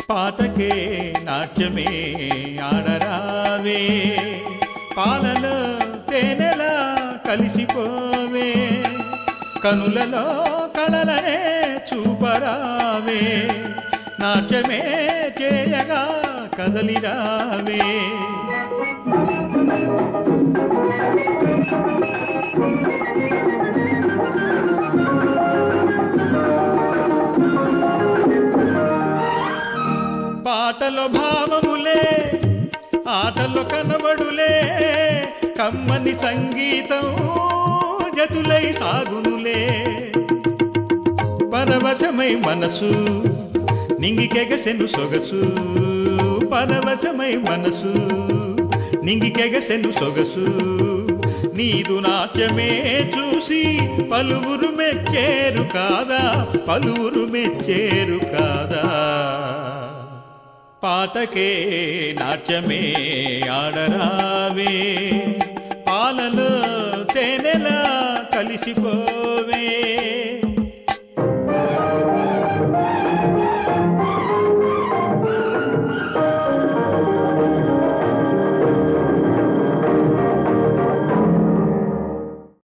పాటకే నాట్యమే ఆడరావే పాలలో తేనెలా కలిసిపోవే కనులలో కళలనే చూపరావే నాట్యమే చేయగా కదలిరావే పాటలో భావములే ఆటలో కనబడులే కమ్మని సంగీతం జతులై సాగునులే పరవశమై మనసు నింగికెగసెను సొగసు పరవశమై మనసు నింగికెగసెను సొగసు నీదు నాట్యమే చూసి పలువురు మెచ్చేరు కాదా పలువురు మెచ్చేరు కాదా పాటకే నాట్యమే ఆడరావే పాలలో తేనెలా కలిసిపో